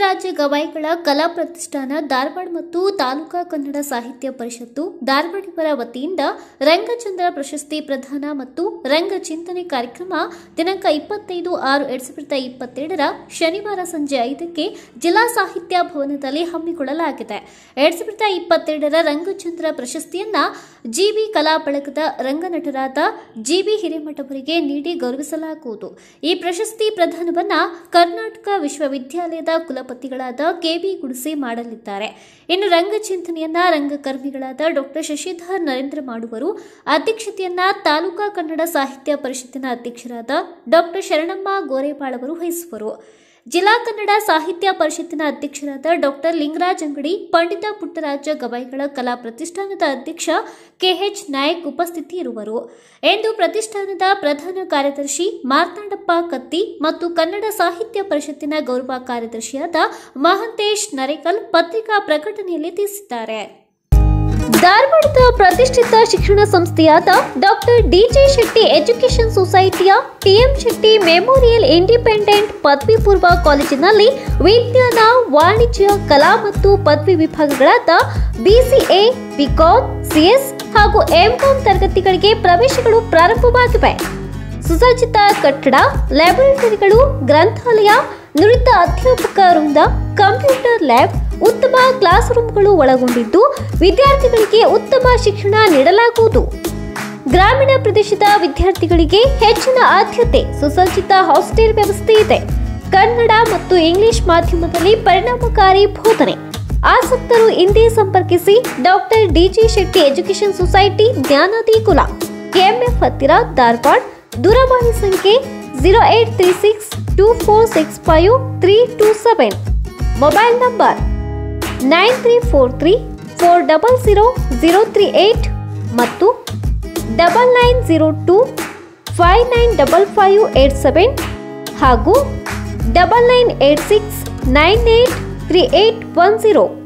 ಪುಟ್ಟರಾಜ ಗವಾಯಿಗಳ ಕಲಾ ಪ್ರತಿಷ್ಠಾನ ಧಾರವಾಡ ಮತ್ತು ತಾಲೂಕಾ ಕನ್ನಡ ಸಾಹಿತ್ಯ ಪರಿಷತ್ತು ಧಾರವಾಡ ಇವರ ವತಿಯಿಂದ ರಂಗಚಂದ್ರ ಪ್ರಶಸ್ತಿ ಪ್ರದಾನ ಮತ್ತು ರಂಗ ಚಿಂತನೆ ಕಾರ್ಯಕ್ರಮ ದಿನಾಂಕ ಇಪ್ಪತ್ತೈದು ಆರು ಎರಡ್ ಸಾವಿರದ ಇಪ್ಪತ್ತೆರಡರ ಶನಿವಾರ ಸಂಜೆ ಐದಕ್ಕೆ ಜಿಲ್ಲಾ ಸಾಹಿತ್ಯ ಭವನದಲ್ಲಿ ಹಮ್ಮಿಕೊಳ್ಳಲಾಗಿದೆ ಎರಡ್ ಸಾವಿರದ ಇಪ್ಪತ್ತೆರಡರ ರಂಗಚಂದ್ರ ಪ್ರಶಸ್ತಿಯನ್ನ ಜಿಬಿ ಕಲಾ ಬಳಗದ ರಂಗನಟರಾದ ಜಿಬಿ ಹಿರೇಮಠ ಅವರಿಗೆ ನೀಡಿ ಗೌರವಿಸಲಾಗುವುದು ಈ ಪ್ರಶಸ್ತಿ ಪ್ರದಾನವನ್ನ ಕರ್ನಾಟಕ ವಿಶ್ವವಿದ್ಯಾಲಯದ ಕುಲಪತಿಗಳಾದ ಕೆಬಿ ಗುಡಿಸಿ ಮಾಡಲಿದ್ದಾರೆ ಇನ್ನು ರಂಗಚಿಂತನೆಯನ್ನ ರಂಗಕರ್ಮಿಗಳಾದ ಡಾಕ್ಟರ್ ಶಶಿಧರ್ ನರೇಂದ್ರ ಮಾಡುವರು ಅಧ್ಯಕ್ಷತೆಯನ್ನ ತಾಲೂಕಾ ಕನ್ನಡ ಸಾಹಿತ್ಯ ಪರಿಷತ್ತಿನ ಅಧ್ಯಕ್ಷರಾದ ಡಾಕ್ಟರ್ ಶರಣಮ್ಮ ಗೋರೇಪಾಳ್ ಅವರು ವಹಿಸುವರು ಜಿಲ್ಲಾ ಕನ್ನಡ ಸಾಹಿತ್ಯ ಪರಿಷತ್ತಿನ ಅಧ್ಯಕ್ಷರಾದ ಡಾಕ್ಟರ್ ಲಿಂಗರಾಜ್ ಅಂಗಡಿ ಪಂಡಿತ ಪುಟ್ಟರಾಜ ಗವಾಯಿಗಳ ಕಲಾ ಪ್ರತಿಷ್ಠಾನದ ಅಧ್ಯಕ್ಷ ಕೆಎಚ್ ನಾಯಕ್ ಉಪಸ್ಥಿತಿ ಇರುವರು ಎಂದು ಪ್ರತಿಷ್ಠಾನದ ಪ್ರಧಾನ ಕಾರ್ಯದರ್ಶಿ ಮಾರ್ತಾಂಡಪ್ಪ ಕತ್ತಿ ಮತ್ತು ಕನ್ನಡ ಸಾಹಿತ್ಯ ಪರಿಷತ್ತಿನ ಗೌರವ ಕಾರ್ಯದರ್ಶಿಯಾದ ಮಹಂತೇಶ್ ನರೇಕಲ್ ಪತ್ರಿಕಾ ಪ್ರಕಟಣೆಯಲ್ಲಿ ತಿಳಿಸಿದ್ದಾರೆ ಧಾರವಾಡದ ಪ್ರತಿಷ್ಠಿತ ಶಿಕ್ಷಣ ಸಂಸ್ಥೆಯಾದ ಡಾಕ್ಟರ್ ಡಿಜೆ ಶೆಟ್ಟಿ ಎಜುಕೇಷನ್ ಸೊಸೈಟಿಯ ಟಿಎಂ ಶೆಟ್ಟಿ ಮೆಮೋರಿಯಲ್ ಇಂಡಿಪೆಂಡೆಂಟ್ ಪದವಿ ಪೂರ್ವ ಕಾಲೇಜಿನಲ್ಲಿ ವಿಜ್ಞಾನ ವಾಣಿಜ್ಯ ಕಲಾ ಮತ್ತು ಪದವಿ ವಿಭಾಗಗಳಾದ ಬಿಸಿಎ ಬಿಕಾಂ ಸಿಎಸ್ ಹಾಗೂ ಎಂಕಾಂ ತರಗತಿಗಳಿಗೆ ಪ್ರವೇಶಗಳು ಪ್ರಾರಂಭವಾಗಿವೆ ಸುಸಜ್ಜಿತ ಕಟ್ಟಡ ಲ್ಯಾಬೊರೇಟರಿಗಳು ಗ್ರಂಥಾಲಯ ನುರಿತ ಅಧ್ಯಾಪಕ ವೃಂದ ಕಂಪ್ಯೂಟರ್ ಲ್ಯಾಬ್ ಉತ್ತಮ ಕ್ಲಾಸ್ ರೂಮ್ಗಳು ಒಳಗೊಂಡಿದ್ದು ವಿದ್ಯಾರ್ಥಿಗಳಿಗೆ ಉತ್ತಮ ಶಿಕ್ಷಣ ನೀಡಲಾಗುವುದು ಗ್ರಾಮೀಣ ಪ್ರದೇಶದ ವಿದ್ಯಾರ್ಥಿಗಳಿಗೆ ಹೆಚ್ಚಿನ ಆದ್ಯತೆ ಸುಸಜ್ಜಿತ ಹಾಸ್ಟೆಲ್ ವ್ಯವಸ್ಥೆ ಇದೆ ಕನ್ನಡ ಮತ್ತು ಇಂಗ್ಲಿಷ್ ಮಾಧ್ಯಮದಲ್ಲಿ ಪರಿಣಾಮಕಾರಿ ಬೋಧನೆ ಆಸಕ್ತರು ಹಿಂದೆ ಸಂಪರ್ಕಿಸಿ doctor DG Shetty education society ಜ್ಞಾನದಿ ಕುಲ ಕೆಎಂಎಫ್ ಹತ್ತಿರ ಧಾರವಾಡ ದೂರವಾಣಿ ಸಂಖ್ಯೆ zero eight three six two four six five three two seven mobile number nine three four three four double zero zero three eight ಮತ್ತು double nine zero two five nine double five eight seven ಹಾಗೂ double nine eight six nine eight three eight one zero